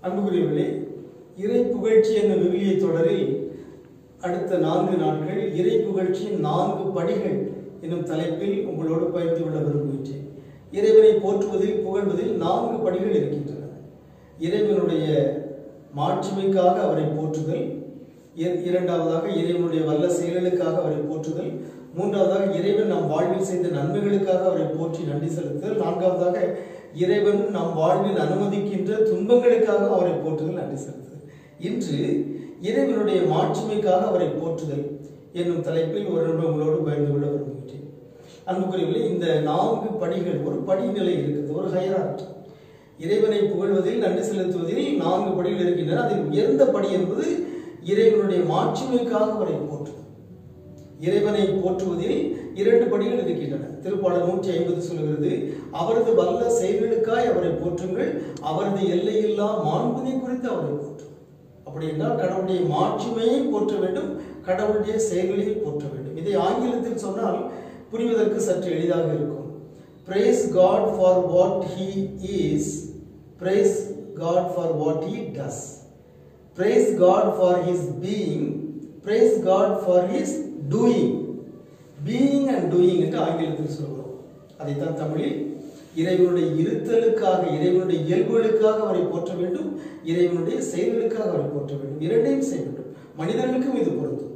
அன்புக்குரியவர்களே இறை புகழ்ச்சி என்ற விவிலிய தொடரில் அடுத்த நான்கு நாட்கள் இறை புகழ்ச்சியின் நான்கு படிகள் எனும் தலைப்பில் உங்களோடு பகிர்ந்து கொள்ள விரும்புகின்றேன் இறைவனை போற்றுவதில் புகழ்வதில் நான்கு படிகள் இருக்கின்றன இறைவனுடைய மாட்சிமைக்காக அவரை போற்றுதல் இர- இரண்டாவதாக இறைவனுடைய வல்ல செயல்களுக்காக அவரை போற்றுதல் மூன்றாவதாக இறைவன் நம் வாழ்வில் செய்த நன்மைகளுக்காக அவரை போற்றி நன்றி செலுத்துதல் நான்காவதாக இறைவன் நம் வாழ்வில் அனுமதிக்கின்ற துன்பங்களுக்காக அவரை போற்றுதல் நன்றி செலுத்துதல் இன்று இறைவனுடைய மாட்சிமைக்காக அவரை போற்றுதல் என்னும் தலைப்பில் ஒரு நிமிடம் உங்களோடு பகிர்ந்து கொள்ள விரும்புகின்றேன் அன்புக்குரியவர்களே இந்த நான்கு படிகள் ஒரு படிநிலை இருக்குது ஒரு ஹைராட் இறைவனை புகழ்வதில் நன்றி செலுத்துவதில் நான்கு படிகள் இருக்கின்றன அதில் உயர்ந்த படி என்பது இறைவனுடைய மாட்சிமைக்காக அவரை போற்றுதல் இறைவனை போற்றுவதில் இரண்டு படிகள் இருக்கின்றன திருப்பாடல் நூற்றி ஐம்பது சொல்கிறது அவரது வல்ல செயல்களுக்காய் அவரை போற்றுங்கள் அவரது எல்லையில்லா மாண்புனை குறித்து அவரை போற்றுங்கள் அப்படி என்றால் கடவுளுடைய மாட்சிமையை போற்ற வேண்டும் கடவுளுடைய செயல்களையும் போற்ற வேண்டும் இதை ஆங்கிலத்தில் சொன்னால் புரிவதற்கு சற்று எளிதாக இருக்கும் praise God for what he is praise God for what he does praise God for his being praise God for his doing being and doing என்று ஆங்கிலத்தில் சொல்கிறோம் அதைத்தான் தமிழில் இறைவனுடைய இருத்தலுக்காக இறைவனுடைய இயல்புகளுக்காக அவரை போற்ற வேண்டும் இறைவனுடைய செயல்களுக்காக அவரை போற்ற வேண்டும் இரண்டையும் செய்ய வேண்டும் மனிதர்களுக்கும் இது பொருந்தும்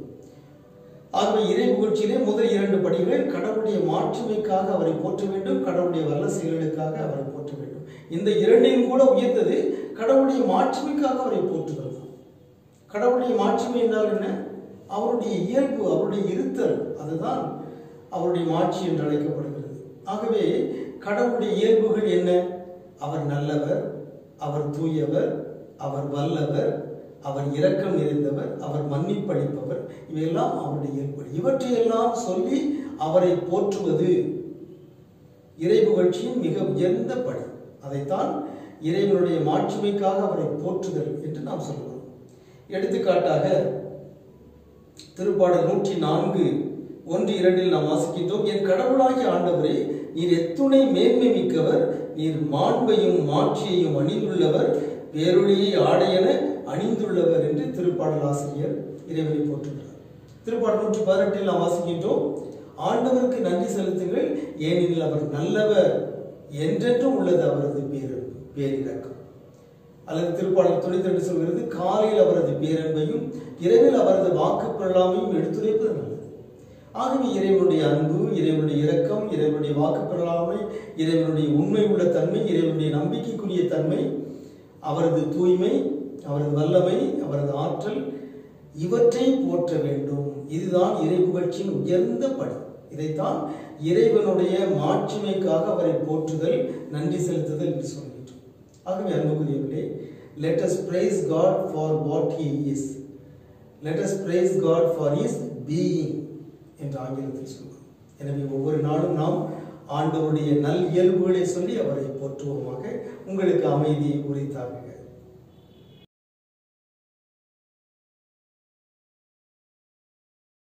ஆகவே இறை புகழ்ச்சியிலே முதல் இரண்டு படிகள் கடவுளுடைய மாட்சிமைக்காக அவரை போற்ற வேண்டும் கடவுளுடைய வல்ல செயல்களுக்காக அவரை போற்ற வேண்டும் இந்த இரண்டையும் கூட உயர்ந்தது கடவுளுடைய மாட்சிமைக்காக அவரை போற்றுதல் தான் கடவுளுடைய மாட்சிமை என்றால் என்ன அவருடைய இயல்பு அவருடைய இருத்தல் அதுதான் அவருடைய மாட்சி என்று அழைக்கப்படுகிறது ஆகவே கடவுளுடைய இயல்புகள் என்ன அவர் நல்லவர் அவர் தூயவர் அவர் வல்லவர் அவர் இரக்கம் நிறைந்தவர் அவர் மன்னிப்பளிப்பவர் இவையெல்லாம் அவருடைய இயல்புகள் இவற்றையெல்லாம் சொல்லி அவரை போற்றுவது இறை புகழ்ச்சியின் மிக உயர்ந்த படி அதைத்தான் இறைவனுடைய மாட்சிமைக்காக அவரை போற்றுதல் என்று நாம் சொல்கிறோம் எடுத்துக்காட்டாக திருப்பாடல் நூற்றி நான்கு ஒன்று இரண்டில் நாம் வாசிக்கின்றோம் என் கடவுளாகிய ஆண்டவரே நீர் எத்துணை மேன்மை மிக்கவர் நீர் மாண்பையும் மாட்சியையும் அணிந்துள்ளவர் பேரொழியை ஆடையென அணிந்துள்ளவர் என்று திருப்பாடல் ஆசிரியர் இறைவனை போற்றுகிறார் திருப்பாடல் நூற்றி பதினெட்டில் நாம் வாசிக்கின்றோம் ஆண்டவருக்கு நன்றி செலுத்துங்கள் ஏனெனில் அவர் நல்லவர் என்றென்றும் உள்ளது அவரது பேரன்பு பேரிரக்கம் அல்லது திருப்பாடல் தொண்ணூத்தி ரெண்டு சொல்கிறது காலையில் அவரது பேரன்பையும் இரவில் அவரது வாக்கு கொள்ளாமையும் எடுத்துரைப்பது நல்லது ஆகவே இறைவனுடைய அன்பு இறைவனுடைய இரக்கம் இறைவனுடைய வாக்கு பெறலாமை இறைவனுடைய உண்மை உள்ள தன்மை இறைவனுடைய நம்பிக்கைக்குரிய தன்மை அவரது தூய்மை அவரது வல்லமை அவரது ஆற்றல் இவற்றை போற்ற வேண்டும் இதுதான் இறை புகழ்ச்சியின் உயர்ந்த படி இதைத்தான் இறைவனுடைய மாட்சிமைக்காக அவரை போற்றுதல் நன்றி செலுத்துதல் என்று சொல்கின்றோம் ஆகவே அன்புக்குரியவர்களே let us praise God for what he is let us praise God for his being என்று ஆங்கிலத்தில் சொல்கிறோம் எனவே ஒவ்வொரு நாளும் நாம் ஆண்டவருடைய நல் இயல்புகளை சொல்லி அவரை போற்றுவோமாக உங்களுக்கு அமைதி உரித்தாகுக